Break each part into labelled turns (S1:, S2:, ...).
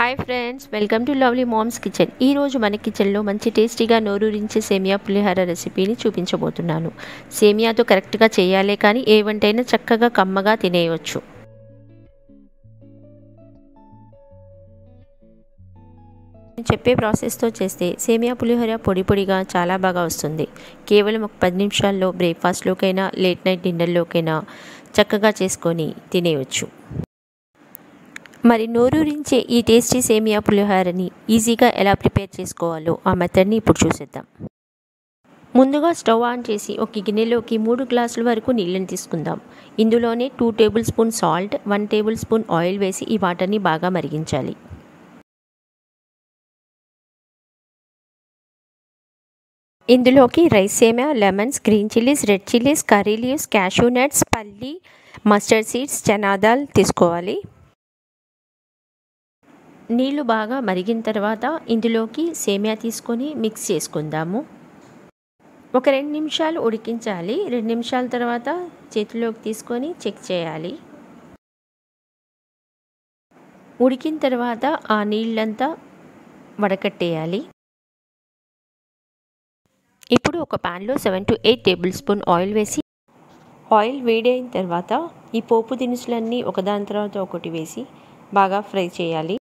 S1: hi friends welcome to lovely mom's kitchen ఈరోజు మన కిచెన్లో మంచి టేస్టీగా నోరూరించే సేమియా పులిహోర రెసిపీని చూపించబోతున్నాను సేమియాతో కరెక్ట్గా చేయాలే కానీ ఏ వంటైనా చక్కగా కమ్మగా తినేయవచ్చు నేను చెప్పే ప్రాసెస్తో చేస్తే సేమియా పులిహోర పొడి పొడిగా చాలా బాగా వస్తుంది కేవలం ఒక పది నిమిషాల్లో బ్రేక్ఫాస్ట్లోకైనా లేట్ నైట్ డిన్నర్లోకైనా చక్కగా చేసుకొని తినేయవచ్చు మరి నోరూరించే ఈ టేస్టీ సేమియా పులిహోరని ఈజీగా ఎలా ప్రిపేర్ చేసుకోవాలో ఆ మెథడ్ని ఇప్పుడు చూసేద్దాం ముందుగా స్టవ్ ఆన్ చేసి ఒక గిన్నెలోకి మూడు గ్లాసుల వరకు నీళ్ళని తీసుకుందాం ఇందులోనే two tablespoon salt one tablespoon oil వేసి ఈ వాటర్ని బాగా మరిగించాలి ఇందులోకి రైస్ సేమియా lemons green chillies red chillies curry leaves cashew nuts పల్లి మస్టర్డ్ సీడ్స్ చనాదాల్ తీసుకోవాలి నీళ్లు బాగా మరిగిన తర్వాత ఇందులోకి సేమియా తీసుకొని మిక్స్ చేసుకుందాము ఒక రెండు నిమిషాలు ఉడికించాలి రెండు నిమిషాల తర్వాత చేతిలోకి తీసుకొని చెక్ చేయాలి ఉడికిన తర్వాత ఆ నీళ్ళంతా వడకట్టేయాలి ఇప్పుడు ఒక ప్యాన్లో seven to eight tablespoon oil వేసి ఆయిల్ వేడైన తర్వాత ఈ పోపు దినుసులన్నీ ఒకదాని తర్వాత ఒకటి వేసి బాగా ఫ్రై చేయాలి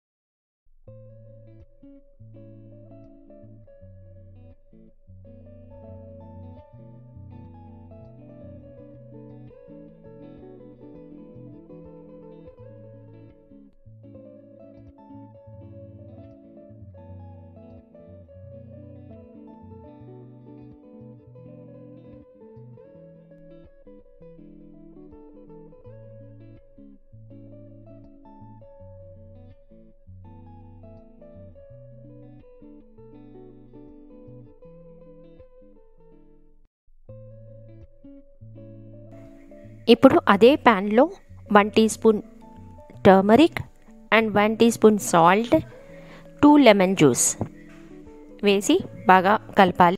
S1: ఇప్పుడు అదే ప్యాన్లో one teaspoon turmeric and one teaspoon salt two lemon juice వేసి బాగా కలపాలి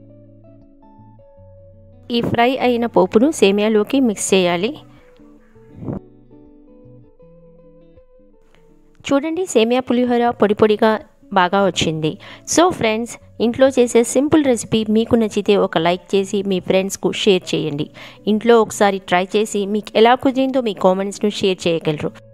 S1: ఈ ఫ్రై అయిన పోపును సేమియాలోకి మిక్స్ చేయాలి చూడండి సేమియా పులిహోర పొడి పొడిగా బాగా వచ్చింది సో ఫ్రెండ్స్ ఇంట్లో చేసే సింపుల్ రెసిపీ మీకు నచ్చితే ఒక లైక్ చేసి మీ ఫ్రెండ్స్కు షేర్ చేయండి ఇంట్లో ఒకసారి ట్రై చేసి మీకు ఎలా కుదిరిందో మీ కామెంట్స్ను షేర్ చేయగలరు